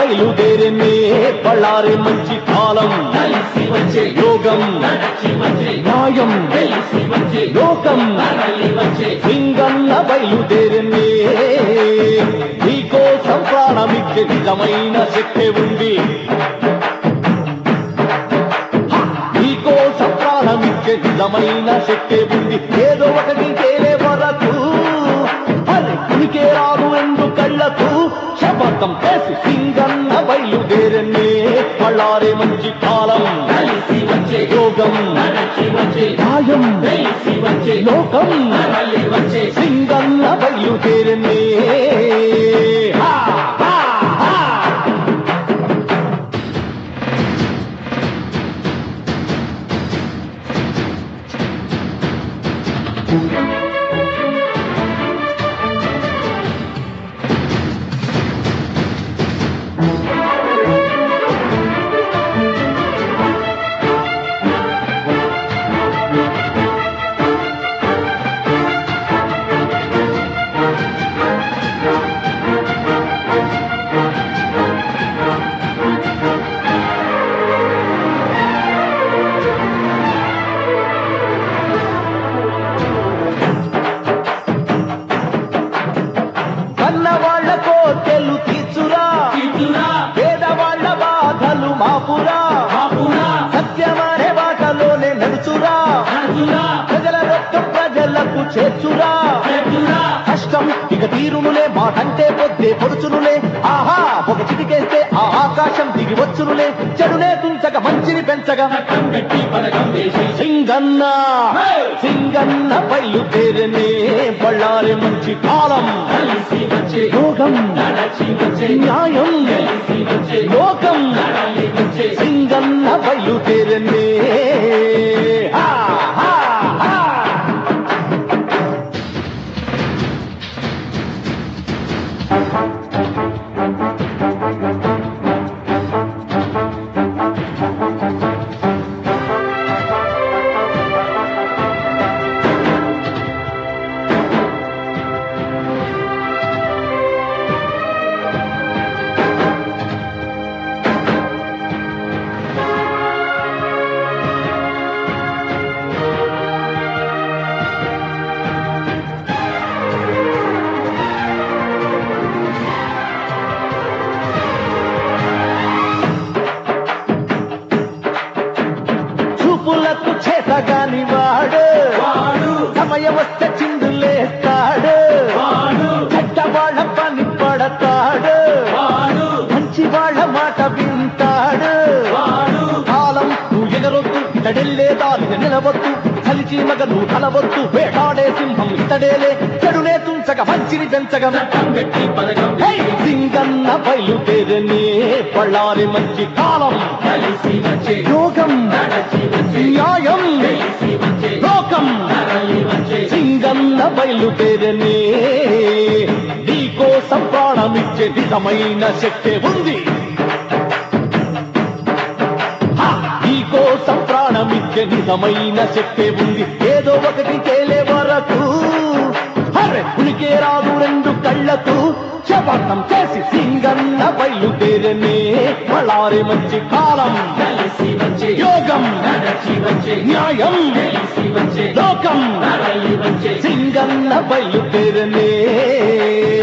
బయలుదేరనే పళ్ళారే మంచి కాలం కలిసి వచ్చే యోగం నడచి వచ్చే న్యాయం తెలిసి వచ్చే లోకం తరలి వచ్చే సింగన్న బయలుదేరనే నీకోసం ప్రాణమిచ్చే నిజమైన శక్తి ఉంది హ! నీకోసం ప్రాణమిచ్చే నిజమైన శక్తి ఉంది ఏదో ఒకటి తేలే వరకు అరే ఉనికే రాదు ఎందు కళ్ళకు శపథం చేసి సింగన్న బయలుదేరనే పళ్ళారే మంచి కాలం కలిసి వచ్చే యోగం నడచి వచ్చే న్యాయం తెలిసి వచ్చే లోకం తరలి వచ్చే సింగన్న బయలుదేరనే హా, హా, హా. కన్నవాళ్ల కోటెలు తీర్చురా తీర్చురా పేదవాళ్ల బాధలు మాపురా బాపురా సత్యమనే బాటలోనే నడుచురా నడుచురా ప్రజల రక్తం ప్రజలకు చేర్చురా చేతురా కష్టం ఇక తీరునులే మాటంటే పొద్దే పొడుచునులే ఆహా ఒక చిటికేస్తే ఆ ఆకాశం దిగి వచ్చునులే చెడునే తుంచక మంచిని పెంచగా చట్టం పెట్టి పథకం వేసి సింగన్న సింగన్న బయలుదేరనే బళ్ళారే మంచి కాలం కలిసి వచ్చే యోగం నడచి వచ్చే న్యాయం తెలిసి వచ్చే లోకం తరలి వచ్చే సింగన్న బయలుదేరనే హా, హా, హా. చూపులకు చేతగాని వాడు వాడు సమయం వస్తే చిందులేస్తాడు వాడు చెడ్డ వాళ్ళ పని పడతాడు వాడు మంచి వాళ్ళ మాట వింటాడు వాడు కాలం నువ్వు ఎగరొద్దు ఇతడెళ్ళే దారిని నిలవద్దు కలిసి మగ నువ్వు కలవద్దు వేటాడే సింహం ఇతడేలే చెడునే తుంచక మంచిని పెంచగా చట్టం పెట్టి పథకం హే! వేసి సింగన్న బయలుదేరనే పళ్ళారి మంచి కాలం కలిసి వచ్చే యోగం నడచి వచ్చే న్యాయం తెలిసి వచ్చే లోకం తరలి వచ్చే సింగన్న బయలుదేరనే నీకోసం ప్రాణమిచ్చే నిజమైన శక్తి ఉంది హా! నీకోసం ప్రాణమిచ్చే నిజమైన శక్తి ఉంది ఏదో ఒకటి తేలే వరకు అరే ఉనికే రాదు రెండు కళ్ళకు శపథం చేసి సింగన్న బయలుదేరనే పళ్ళారి మంచి కాలం కలిసి వచ్చే యోగం నడచి వచ్చే న్యాయం తెలిసి వచ్చే లోకం తరలి వచ్చే సింగన్న బయలుదేరనే